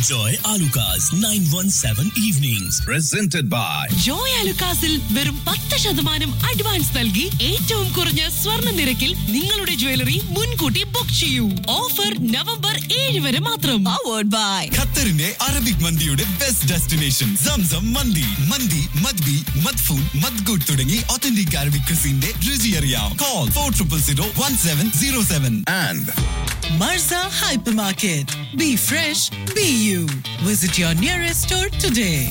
Enjoy Alucard's 917 evenings. presented by Joy അലുക്കാസിൽ വെറും പത്ത് ശതമാനം അഡ്വാൻസ് നൽകി ഏറ്റവും കുറഞ്ഞ സ്വർണ്ണ നിരക്കിൽ നിങ്ങളുടെ ജ്വല്ലറി മുൻകൂട്ടി ബുക്ക് ചെയ്യൂ ഓഫർ നവംബർ ഏഴ് വരെ മാത്രം പവേർഡ് ബൈ ഖത്തറിന്റെ അറബിക് മന്തിയുടെ ബെസ്റ്റ് ഡെസ്റ്റിനേഷൻ സംസം മന്തി മന്തി മദ്ബി മദ്ഫൂൻ മദ്ഗുഡ് തുടങ്ങി ഒത്തന്റിക് അറബിക് ക്രിസിന്റെ രുചി അറിയാം call four triple zero one seven zero seven and Marza Hypermarket. Be fresh, be you. Visit your nearest store today.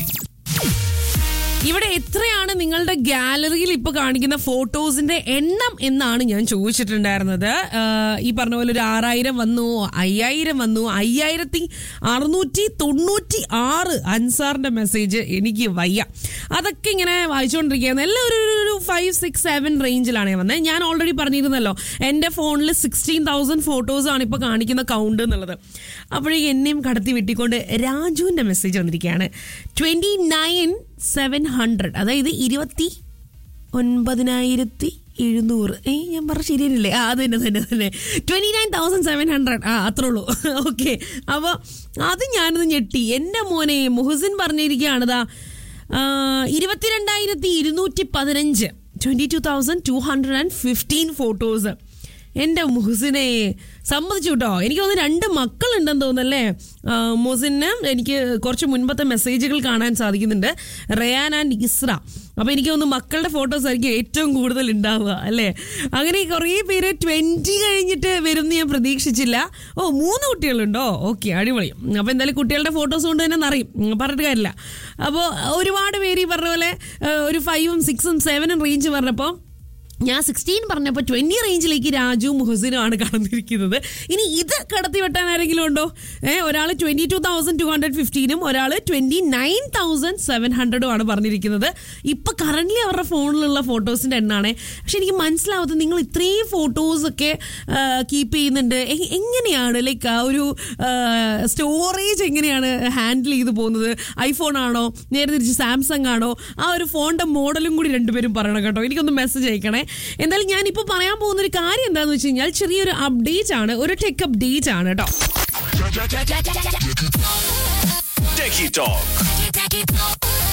ഇവിടെ എത്രയാണ് നിങ്ങളുടെ ഗാലറിയിൽ ഇപ്പൊ കാണിക്കുന്ന ഫോട്ടോസിന്റെ എണ്ണം എന്നാണ് ഞാൻ ചോദിച്ചിട്ടുണ്ടായിരുന്നത് ആഹ് ഈ പറഞ്ഞ പോലെ ഒരു ആറായിരം വന്നു അയ്യായിരം വന്നു അയ്യായിരത്തി അറുന്നൂറ്റി തൊണ്ണൂറ്റി ആറ് അൻസാറിന്റെ മെസ്സേജ് എനിക്ക് വയ്യ അതൊക്കെ ഇങ്ങനെ വായിച്ചുകൊണ്ടിരിക്കുകയാണ് എല്ലാം ഒരു ഒരു ഫൈവ് സിക്സ് സെവൻ റേഞ്ചിലാണ് ഞാൻ വന്നത് ഞാൻ ഓൾറെഡി പറഞ്ഞിരുന്നല്ലോ എൻ്റെ ഫോണിൽ സിക്സ്റ്റീൻ തൗസൻഡ് ഫോട്ടോസാണ് ഇപ്പോൾ കാണിക്കുന്ന കൗണ്ട് എന്നുള്ളത് അപ്പോഴേക്കും എന്നെയും കടത്തി വെട്ടിക്കൊണ്ട് രാജുവിൻ്റെ മെസ്സേജ് വന്നിരിക്കുകയാണ് ട്വൻറ്റി നയൻ സെവൻ ഹൺഡ്രഡ് അതായത് ഇരുപത്തി ഒൻപതിനായിരത്തി എഴുന്നൂറ് ഏ ഞാൻ പറഞ്ഞ ശരിയല്ലേ ആ അത് തന്നെ തന്നെ തന്നെ twenty nine thousand seven hundred ആ അത്രേ ഉള്ളൂ ഓക്കെ അപ്പോൾ അത് ഞാനത് ഞെട്ടി എൻ്റെ മോനെ മുഹസിൻ പറഞ്ഞിരിക്കുകയാണിതാ ആ, ഇരുപത്തിരണ്ടായിരത്തി ഇരുന്നൂറ്റി പതിനഞ്ച് twenty two thousand two hundred and fifteen photos എൻ്റെ മുഹസിനെ സമ്മതിച്ചു കേട്ടോ എനിക്ക് തോന്നുന്നു രണ്ട് മക്കളുണ്ടെന്ന് തോന്നുന്നല്ലേ ആ, മുഹസിന് എനിക്ക് കുറച്ച് മുൻപത്തെ മെസ്സേജുകൾ കാണാൻ സാധിക്കുന്നുണ്ട് റയാൻ ആൻഡ് ഇസ്ര അപ്പോൾ എനിക്ക് തോന്നുന്നു മക്കളുടെ ഫോട്ടോസ് ആയിരിക്കും ഏറ്റവും കൂടുതൽ ഉണ്ടാവുക അല്ലേ അങ്ങനെ കുറേ പേര് ട്വൻറ്റി കഴിഞ്ഞിട്ട് വരുമെന്ന് ഞാൻ പ്രതീക്ഷിച്ചില്ല ഓ മൂന്ന് കുട്ടികളുണ്ടോ ഓക്കെ അടിപൊളി അപ്പോൾ എന്തായാലും കുട്ടികളുടെ ഫോട്ടോസ് കൊണ്ട് തന്നെ നിറയും ഉം, പറഞ്ഞിട്ട് കാര്യമില്ല അപ്പോൾ ഒരുപാട് പേര് ഈ പറഞ്ഞ പോലെ ആ, ഒരു ഫൈവും സിക്സും സെവനും റേഞ്ച് പറഞ്ഞപ്പോൾ ഞാൻ സിക്സ്റ്റീൻ പറഞ്ഞപ്പോൾ ട്വന്റി റേഞ്ചിലേക്ക് രാജു മുഹസിനും ആണ് കടന്നിരിക്കുന്നത് ഇനി ഇത് കടത്തി വെട്ടാൻ ആരെങ്കിലും ഉണ്ടോ ഏഹ് ഒരാൾ twenty two thousand two hundred ഫിഫ്റ്റീനും ഒരാൾ ട്വന്റി നയൻ തൗസൻഡ് സെവൻ ഹൺഡ്രഡും ആണ് പറഞ്ഞിരിക്കുന്നത് ഇപ്പൊ കറന്റ് അവരുടെ ഫോണിലുള്ള ഫോട്ടോസിന്റെ എണ്ണാണ് പക്ഷെ എനിക്ക് മനസ്സിലാവാത്തത് നിങ്ങൾ ഇത്രയും ഫോട്ടോസ് ഒക്കെ കീപ്പ് ചെയ്യുന്നുണ്ട് എ- എങ്ങനെയാണ് ലൈക്ക് ആ ഒരു സ്റ്റോറേജ് എങ്ങനെയാണ് ഹാൻഡിൽ ചെയ്ത് പോകുന്നത് ഐഫോൺ ആണോ നേരെ തിരിച്ച് സാംസങ് ആണോ ആ ഒരു ഫോണിന്റെ മോഡലും കൂടി രണ്ടുപേരും പറയണം കേട്ടോ എനിക്കൊന്ന് മെസ്സേജ് അയക്കണേ എന്തായാലും ഞാൻ ഇപ്പോൾ പറയാൻ പോകുന്ന ഒരു കാര്യം എന്താണെന്ന് വെച്ച് കഴിഞ്ഞാൽ ചെറിയൊരു അപ്ഡേറ്റ് ആണ് ഒരു ടെക് അപ്ഡേറ്റ് ആണ് കേട്ടോ Techie Talk.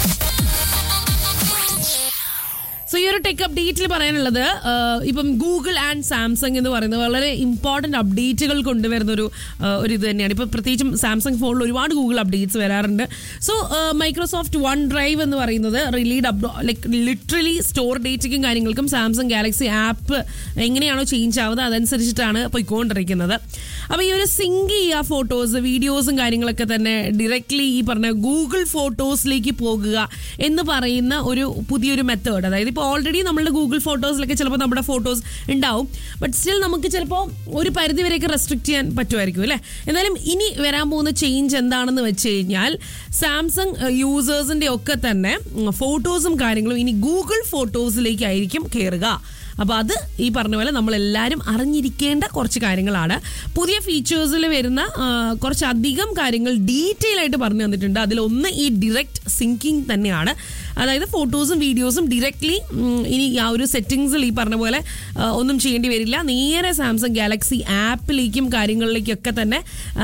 സോ ഈ ഒരു ടെക് അപ്ഡേറ്റിൽ പറയാനുള്ളത് ആ, ഇപ്പം ഗൂഗിൾ ആൻഡ് സാംസങ് എന്ന് പറയുന്നത് വളരെ ഇമ്പോർട്ടന്റ് അപ്ഡേറ്റുകൾ കൊണ്ടുവരുന്ന ഒരു ആ, ഒരു ഇത് തന്നെയാണ് ഇപ്പം പ്രത്യേകിച്ചും സാംസങ് ഫോണിൽ ഒരുപാട് ഗൂഗിൾ അപ്ഡേറ്റ്സ് വരാറുണ്ട് സോ മൈക്രോസോഫ്റ്റ് വൺ ഡ്രൈവ് എന്ന് പറയുന്നത് relied up like literally store ഡേറ്റയ്ക്കും കാര്യങ്ങൾക്കും സാംസങ് ഗാലക്സി ആപ്പ് എങ്ങനെയാണോ ചേഞ്ച് ആവുന്നത് അതനുസരിച്ചിട്ടാണ് പോയിക്കൊണ്ടിരിക്കുന്നത് അപ്പോൾ ഈ ഒരു സിങ്ക് ചെയ്യുക ഫോട്ടോസ് വീഡിയോസും കാര്യങ്ങളൊക്കെ തന്നെ ഡയറക്ട്ലി ഈ പറഞ്ഞ ഗൂഗിൾ ഫോട്ടോസിലേക്ക് പോകുക എന്ന് പറയുന്ന ഒരു പുതിയൊരു മെത്തേഡ് അതായത് ഇപ്പോൾ ഓൾറെഡി നമ്മളുടെ ഗൂഗിൾ ഫോട്ടോസിലൊക്കെ ചിലപ്പോൾ നമ്മുടെ ഫോട്ടോസ് ഉണ്ടാവും ബട്ട് സ്റ്റിൽ നമുക്ക് ചിലപ്പോൾ ഒരു പരിധി വരെയൊക്കെ റെസ്ട്രിക്ട് ചെയ്യാൻ പറ്റുമായിരിക്കും അല്ലേ എന്നാലും ഇനി വരാൻ പോകുന്ന ചേഞ്ച് എന്താണെന്ന് വെച്ച് കഴിഞ്ഞാൽ സാംസങ് യൂസേഴ്സിന്റെ ഒക്കെ തന്നെ ഫോട്ടോസും കാര്യങ്ങളും ഇനി ഗൂഗിൾ ഫോട്ടോസിലേക്കായിരിക്കും കയറുക അപ്പോൾ അത് ഈ പറഞ്ഞ പോലെ നമ്മൾ എല്ലാവരും അറിഞ്ഞിരിക്കേണ്ട കുറച്ച് കാര്യങ്ങളാണ് പുതിയ ഫീച്ചേഴ്സിൽ വരുന്ന ആ, കുറച്ചധികം കാര്യങ്ങൾ ഡീറ്റെയിൽ ആയിട്ട് പറഞ്ഞു തന്നിട്ടുണ്ട് അതിലൊന്ന് ഈ ഡിറക്റ്റ് സിങ്കിങ് തന്നെയാണ് അതായത് ഫോട്ടോസും വീഡിയോസും ഡയറക്ട്ലി ഇനി ആ ഒരു സെറ്റിങ്സിൽ ഈ പറഞ്ഞ പോലെ ആ, ഒന്നും ചെയ്യേണ്ടി വരില്ല നേരെ സാംസങ് ഗാലക്സി ആപ്പിലേക്കും കാര്യങ്ങളിലേക്കൊക്കെ തന്നെ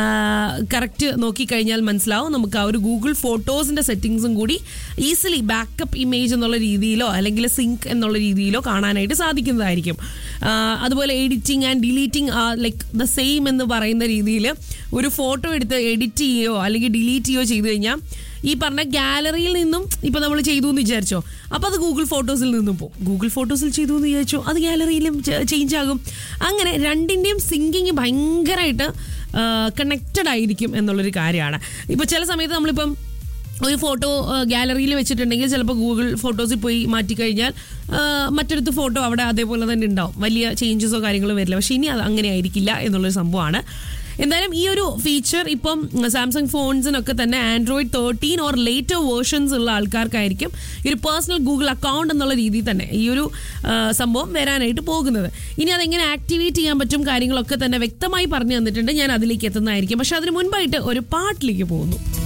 കറക്റ്റ് നോക്കിക്കഴിഞ്ഞാൽ മനസ്സിലാവും നമുക്ക് ആ ഒരു ഗൂഗിൾ ഫോട്ടോസിന്റെ സെറ്റിങ്സും കൂടി ഈസിലി ബാക്കപ്പ് ഇമേജ് എന്നുള്ള രീതിയിലോ അല്ലെങ്കിൽ സിങ്ക് എന്നുള്ള രീതിയിലോ കാണാനായിട്ട് സാധിക്കുന്നതായിരിക്കും ആ, അതുപോലെ editing and deleting like the same എന്ന് പറയുന്ന രീതിയിൽ ഒരു ഫോട്ടോ എടുത്ത് എഡിറ്റ് ചെയ്യുകയോ അല്ലെങ്കിൽ ഡിലീറ്റ് ചെയ്യുകയോ ചെയ്തു കഴിഞ്ഞാൽ ഈ പറഞ്ഞ ഗാലറിയിൽ നിന്നും ഇപ്പൊ നമ്മൾ ചെയ്തു എന്ന് വിചാരിച്ചോ അപ്പൊ അത് ഗൂഗിൾ ഫോട്ടോസിൽ നിന്നും പോകും ഗൂഗിൾ ഫോട്ടോസിൽ ചെയ്തു എന്ന് വിചാരിച്ചോ അത് ഗാലറിയിലും ചേഞ്ച് ആകും അങ്ങനെ രണ്ടിന്റെയും സിങ്കിങ് ഭയങ്കരമായിട്ട് കണക്റ്റഡ് ആയിരിക്കും എന്നുള്ളൊരു കാര്യമാണ് ഇപ്പൊ ചില സമയത്ത് നമ്മളിപ്പം ഒരു ഫോട്ടോ ഗാലറിയിൽ വെച്ചിട്ടുണ്ടെങ്കിൽ ചിലപ്പോൾ ഗൂഗിൾ ഫോട്ടോസിൽ പോയി മാറ്റിക്കഴിഞ്ഞാൽ ആ, മറ്റൊരുത്ത് ഫോട്ടോ അവിടെ അതേപോലെ തന്നെ ഉണ്ടാവും വലിയ ചേഞ്ചസോ കാര്യങ്ങളോ വരില്ല പക്ഷേ ഇനി അത് അങ്ങനെ ആയിരിക്കില്ല എന്നുള്ളൊരു സംഭവമാണ് എന്തായാലും ഈ ഒരു ഫീച്ചർ ഇപ്പം സാംസങ് ഫോൺസിനൊക്കെ തന്നെ Android thirteen or later versions ഉള്ള ആൾക്കാർക്കായിരിക്കും ഈ ഒരു പേഴ്സണൽ ഗൂഗിൾ അക്കൗണ്ട് എന്നുള്ള രീതിയിൽ തന്നെ ഈ ഒരു ആ, സംഭവം വരാനായിട്ട് പോകുന്നത് ഇനി അതെങ്ങനെ ആക്ടിവേറ്റ് ചെയ്യാൻ പറ്റും കാര്യങ്ങളൊക്കെ തന്നെ വ്യക്തമായി പറഞ്ഞു തന്നിട്ടുണ്ട് ഞാൻ അതിലേക്ക് എത്തുന്നതായിരിക്കും പക്ഷെ അതിന് മുൻപായിട്ട് ഒരു പാട്ടിലേക്ക് പോകുന്നു